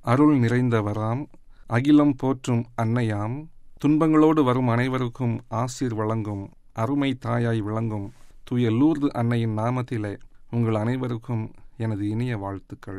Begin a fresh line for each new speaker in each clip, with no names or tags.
அருள் நிறைந்தவராம் அகிலம் போற்றும் அன்னையாம் துன்பங்களோடு வரும் அனைவருக்கும் ஆசீர் வழங்கும் அருமை தாயாய் விளங்கும் தூய லூர்து அன்னையின் நாமத்திலே உங்கள் அனைவருக்கும் எனது இனிய வாழ்த்துக்கள்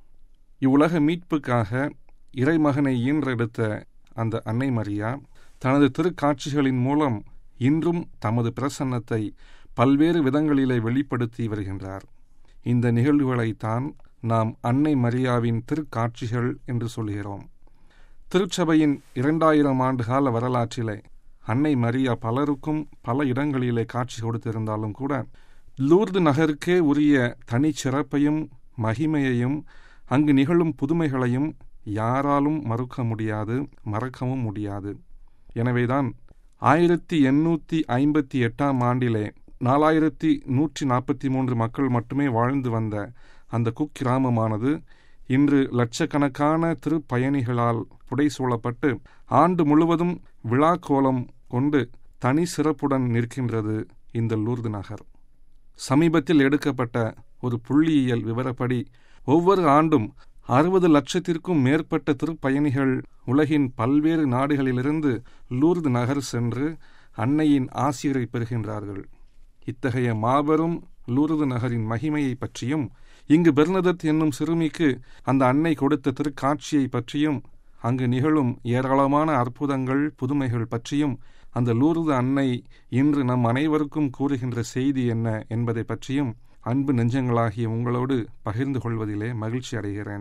இவ்வுலக மீட்புக்காக இறைமகனை ஈன்றெடுத்த அந்த அன்னை மரியா தனது திருக்காட்சிகளின் மூலம் இன்றும் தமது பிரசன்னத்தை பல்வேறு விதங்களிலே வெளிப்படுத்தி வருகின்றார் இந்த நிகழ்வுகளைத்தான் நாம் அன்னை மரியாவின் திருக்காட்சிகள் என்று சொல்கிறோம் திருச்சபையின் இரண்டாயிரம் ஆண்டு கால வரலாற்றிலே அன்னை மரியா பலருக்கும் பல இடங்களிலே காட்சி கொடுத்திருந்தாலும் கூட லூர்து நகருக்கே உரிய தனிச்சிறப்பையும் மகிமையையும் அங்கு நிகழும் புதுமைகளையும் யாராலும் மறுக்க முடியாது மறக்கவும் முடியாது எனவேதான் ஆயிரத்தி எண்ணூற்றி ஐம்பத்தி எட்டாம் ஆண்டிலே நாலாயிரத்தி நூற்றி நாற்பத்தி மூன்று மக்கள் மட்டுமே வாழ்ந்து வந்த அந்த குக்கிராமமானது இன்று லட்சக்கணக்கான திருப்பயணிகளால் புடைசூழப்பட்டு ஆண்டு முழுவதும் விழா கோலம் கொண்டு தனி சிறப்புடன் நிற்கின்றது இந்த லூர்து நகர் சமீபத்தில் எடுக்கப்பட்ட ஒரு புள்ளியியல் விவரப்படி ஒவ்வொரு ஆண்டும் அறுபது லட்சத்திற்கும் மேற்பட்ட திருப்பயணிகள் உலகின் பல்வேறு நாடுகளிலிருந்து லூர்து நகர் சென்று அன்னையின் ஆசிரியரை பெறுகின்றார்கள் இத்தகைய மாபெரும் லூர்து நகரின் மகிமையை பற்றியும் இங்கு பெர்னதத் என்னும் சிறுமிக்கு அந்த அன்னை கொடுத்த திருக்காட்சியை பற்றியும் அங்கு நிகழும் ஏராளமான அற்புதங்கள் புதுமைகள் பற்றியும் அந்த லூர்து அன்னை இன்று நம் அனைவருக்கும் கூறுகின்ற செய்தி என்ன என்பதை பற்றியும் அன்பு நெஞ்சங்களாகிய உங்களோடு பகிர்ந்து கொள்வதிலே மகிழ்ச்சி அடைகிறேன்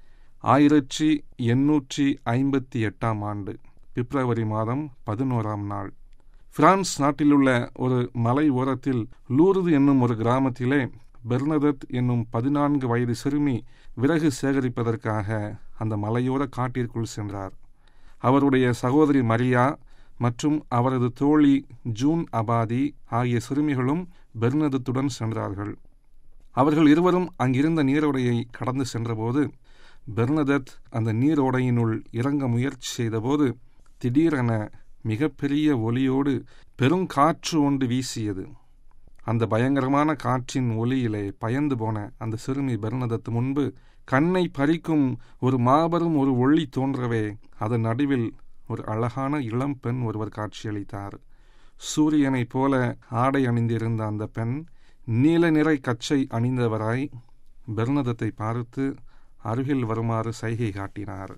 ஆயிரத்தி எண்ணூற்றி ஐம்பத்தி எட்டாம் ஆண்டு பிப்ரவரி மாதம் பதினோராம் நாள் பிரான்ஸ் நாட்டிலுள்ள ஒரு மலை ஓரத்தில் லூர்து என்னும் ஒரு கிராமத்திலே பெர்னதத் என்னும் பதினான்கு வயது சிறுமி விறகு சேகரிப்பதற்காக அந்த மலையோர காட்டிற்குள் சென்றார் அவருடைய சகோதரி மரியா மற்றும் அவரது தோழி ஜூன் அபாதி ஆகிய சிறுமிகளும் பெர்னதத்துடன் சென்றார்கள் அவர்கள் இருவரும் அங்கிருந்த நீரோடையை கடந்து சென்றபோது பெர்னதத் அந்த நீரோடையினுள் இறங்க முயற்சி செய்தபோது திடீரென மிகப்பெரிய ஒலியோடு பெருங்காற்று ஒன்று வீசியது அந்த பயங்கரமான காற்றின் ஒலியிலே பயந்து போன அந்த சிறுமி பெர்னதத் முன்பு கண்ணை பறிக்கும் ஒரு மாபெரும் ஒரு ஒளி தோன்றவே அதன் நடுவில் ஒரு அழகான இளம் பெண் ஒருவர் காட்சியளித்தார் சூரியனைப் போல ஆடை அணிந்திருந்த அந்த பெண் நீல நிறை கச்சை அணிந்தவராய் பெர்னதத்தை பார்த்து அருகில் வருமாறு சைகை காட்டினார்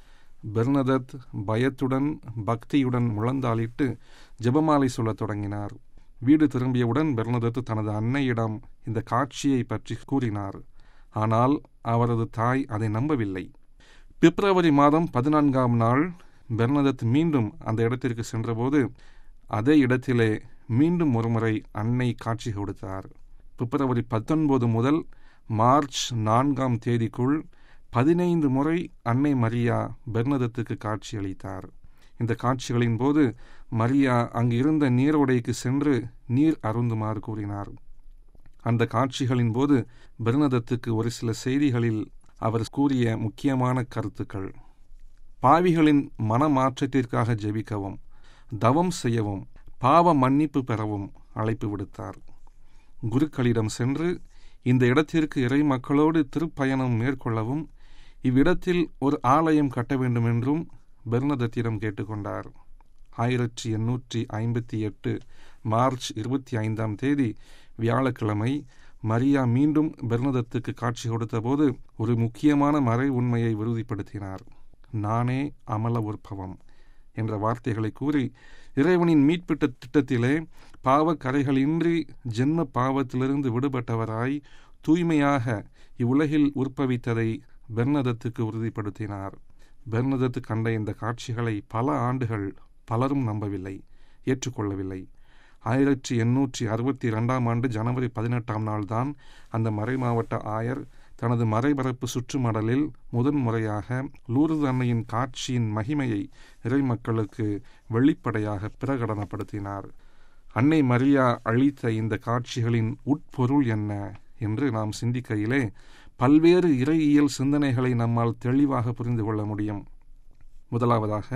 பெர்னதத் பயத்துடன் பக்தியுடன் முழந்தாளிட்டு ஜெபமாலை சொல்லத் தொடங்கினார் வீடு திரும்பியவுடன் பெர்னதத் தனது அன்னையிடம் இந்த காட்சியை பற்றி கூறினார் ஆனால் அவரது தாய் அதை நம்பவில்லை பிப்ரவரி மாதம் பதினான்காம் நாள் பெர்னதத் மீண்டும் அந்த இடத்திற்கு சென்றபோது அதே இடத்திலே மீண்டும் ஒருமுறை அன்னை காட்சி கொடுத்தார் பிப்ரவரி பத்தொன்பது முதல் மார்ச் நான்காம் தேதிக்குள் பதினைந்து முறை அன்னை மரியா பெர்னதத்துக்கு காட்சியளித்தார் இந்த காட்சிகளின் போது மரியா அங்கு இருந்த நீரோடைக்கு சென்று நீர் அருந்துமாறு கூறினார் அந்த காட்சிகளின் போது பெர்னதத்துக்கு ஒரு சில செய்திகளில் அவர் கூறிய முக்கியமான கருத்துக்கள் பாவிகளின் மனமாற்றத்திற்காக ஜெபிக்கவும் தவம் செய்யவும் பாவ மன்னிப்பு பெறவும் அழைப்பு விடுத்தார் குருக்களிடம் சென்று இந்த இடத்திற்கு இறை மக்களோடு திருப்பயணம் மேற்கொள்ளவும் இவ்விடத்தில் ஒரு ஆலயம் கட்ட வேண்டும் என்றும் பெர்னதத்திடம் கேட்டுக்கொண்டார் ஆயிரத்தி எண்ணூற்றி ஐம்பத்தி எட்டு மார்ச் இருபத்தி ஐந்தாம் தேதி வியாழக்கிழமை மரியா மீண்டும் பெர்னதத்துக்கு காட்சி கொடுத்தபோது ஒரு முக்கியமான மறை உண்மையை உறுதிப்படுத்தினார் நானே அமல உற்பவம் என்ற வார்த்தைகளை கூறி இறைவனின் மீட்பிட்ட திட்டத்திலே பாவக்கரைகளின்றி ஜென்ம பாவத்திலிருந்து விடுபட்டவராய் தூய்மையாக இவ்வுலகில் உற்பவித்ததை பெர்னதத்துக்கு உறுதிப்படுத்தினார் பெர்னதத்து கண்ட இந்த காட்சிகளை பல ஆண்டுகள் பலரும் நம்பவில்லை ஏற்றுக்கொள்ளவில்லை ஆயிரத்தி எண்ணூற்றி அறுபத்தி இரண்டாம் ஆண்டு ஜனவரி பதினெட்டாம் நாள்தான் அந்த மறைமாவட்ட ஆயர் தனது மறைபரப்பு சுற்றுமடலில் முதன் முறையாக லூர்து அன்னையின் காட்சியின் மகிமையை இறை மக்களுக்கு வெளிப்படையாக பிரகடனப்படுத்தினார் அன்னை மரியா அளித்த இந்த காட்சிகளின் உட்பொருள் என்ன என்று நாம் சிந்திக்கையிலே பல்வேறு இறையியல் சிந்தனைகளை நம்மால் தெளிவாக புரிந்து கொள்ள முடியும் முதலாவதாக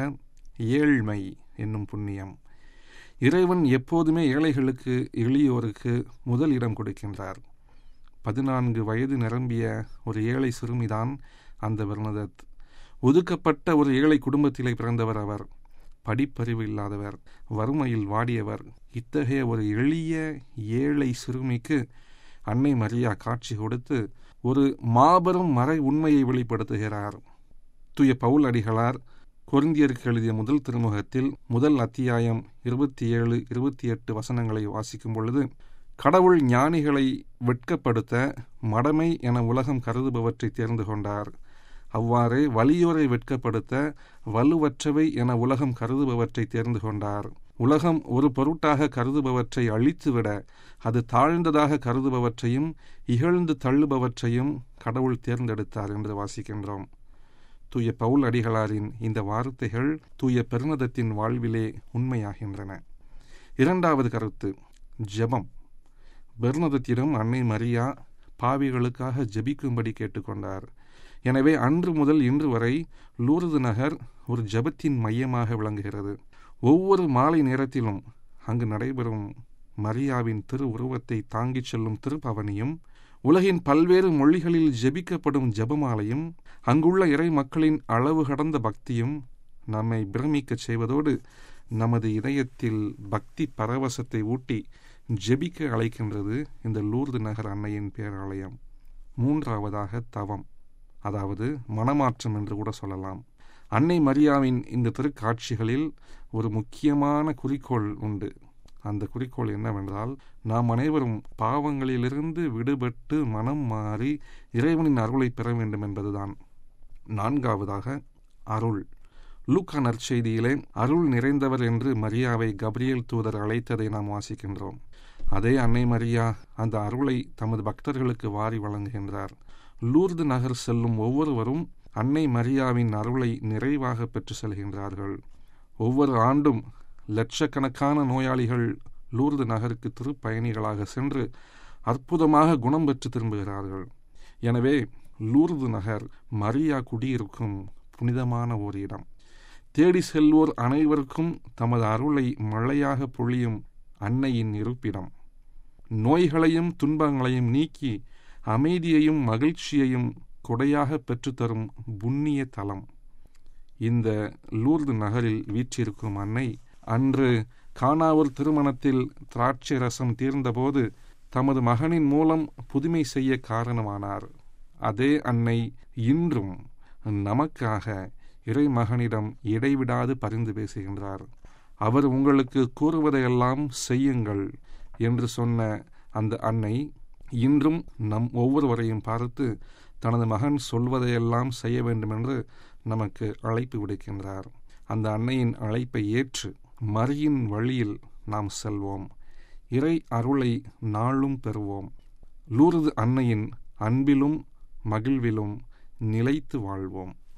ஏழ்மை என்னும் புண்ணியம் இறைவன் எப்போதுமே ஏழைகளுக்கு எளியோருக்கு முதல் இடம் கொடுக்கின்றார் பதினான்கு வயது நிரம்பிய ஒரு ஏழை சிறுமிதான் அந்த பெர்னதத் ஒதுக்கப்பட்ட ஒரு ஏழை குடும்பத்திலே பிறந்தவர் அவர் படிப்பறிவு இல்லாதவர் வறுமையில் வாடியவர் இத்தகைய ஒரு எளிய ஏழை சிறுமிக்கு அன்னை மரியா காட்சி கொடுத்து ஒரு மாபெரும் மறை உண்மையை வெளிப்படுத்துகிறார் தூய பவுல் அடிகளார் கொரிந்தியருக்கு எழுதிய முதல் திருமுகத்தில் முதல் அத்தியாயம் இருபத்தி ஏழு இருபத்தி எட்டு வசனங்களை வாசிக்கும் பொழுது கடவுள் ஞானிகளை வெட்கப்படுத்த மடமை என உலகம் கருதுபவற்றை தேர்ந்து கொண்டார் அவ்வாறே வலியோரை வெட்கப்படுத்த வலுவற்றவை என உலகம் கருதுபவற்றை தேர்ந்து கொண்டார் உலகம் ஒரு பொருட்டாக கருதுபவற்றை அழித்துவிட அது தாழ்ந்ததாக கருதுபவற்றையும் இகழ்ந்து தள்ளுபவற்றையும் கடவுள் தேர்ந்தெடுத்தார் என்று வாசிக்கின்றோம் தூய பவுல் அடிகளாரின் இந்த வார்த்தைகள் தூய பெருமதத்தின் வாழ்விலே உண்மையாகின்றன இரண்டாவது கருத்து ஜெபம் பெருமதத்திடம் அன்னை மரியா பாவிகளுக்காக ஜெபிக்கும்படி கேட்டுக்கொண்டார் எனவே அன்று முதல் இன்று வரை லூர்து நகர் ஒரு ஜபத்தின் மையமாக விளங்குகிறது ஒவ்வொரு மாலை நேரத்திலும் அங்கு நடைபெறும் மரியாவின் திரு உருவத்தை தாங்கிச் செல்லும் திருப்பவனியும் உலகின் பல்வேறு மொழிகளில் ஜெபிக்கப்படும் ஜெபமாலையும் அங்குள்ள இறை மக்களின் அளவு கடந்த பக்தியும் நம்மை பிரமிக்கச் செய்வதோடு நமது இதயத்தில் பக்தி பரவசத்தை ஊட்டி ஜெபிக்க அழைக்கின்றது இந்த லூர்து நகர் அன்னையின் பேராலயம் மூன்றாவதாக தவம் அதாவது மனமாற்றம் என்று கூட சொல்லலாம் அன்னை மரியாவின் இந்த திருக்காட்சிகளில் ஒரு முக்கியமான குறிக்கோள் உண்டு அந்த குறிக்கோள் என்னவென்றால் நாம் அனைவரும் பாவங்களிலிருந்து விடுபட்டு மனம் மாறி இறைவனின் அருளை பெற வேண்டும் என்பதுதான் நான்காவதாக அருள் லூக்கா நற்செய்தியிலே அருள் நிறைந்தவர் என்று மரியாவை கப்ரியல் தூதர் அழைத்ததை நாம் வாசிக்கின்றோம் அதே அன்னை மரியா அந்த அருளை தமது பக்தர்களுக்கு வாரி வழங்குகின்றார் லூர்து நகர் செல்லும் ஒவ்வொருவரும் அன்னை மரியாவின் அருளை நிறைவாக பெற்று செல்கின்றார்கள் ஒவ்வொரு ஆண்டும் லட்சக்கணக்கான நோயாளிகள் லூர்து நகருக்கு திருப்பயணிகளாக சென்று அற்புதமாக குணம் பெற்று திரும்புகிறார்கள் எனவே லூர்து நகர் மரியா குடியிருக்கும் புனிதமான ஓர் இடம் தேடி செல்வோர் அனைவருக்கும் தமது அருளை மழையாக பொழியும் அன்னையின் இருப்பிடம் நோய்களையும் துன்பங்களையும் நீக்கி அமைதியையும் மகிழ்ச்சியையும் கொடையாக பெற்றுத்தரும் புண்ணிய தலம் இந்த லூர்து நகரில் வீற்றிருக்கும் அன்னை அன்று காணாவூர் திருமணத்தில் திராட்சை ரசம் தீர்ந்தபோது தமது மகனின் மூலம் புதுமை செய்ய காரணமானார் அதே அன்னை இன்றும் நமக்காக இறைமகனிடம் இடைவிடாது பரிந்து பேசுகின்றார் அவர் உங்களுக்கு கூறுவதையெல்லாம் செய்யுங்கள் என்று சொன்ன அந்த அன்னை இன்றும் நம் ஒவ்வொருவரையும் பார்த்து தனது மகன் சொல்வதையெல்லாம் செய்ய வேண்டும் என்று நமக்கு அழைப்பு விடுக்கின்றார் அந்த அன்னையின் அழைப்பை ஏற்று மரியின் வழியில் நாம் செல்வோம் இறை அருளை நாளும் பெறுவோம் லூர்து அன்னையின் அன்பிலும் மகிழ்விலும் நிலைத்து வாழ்வோம்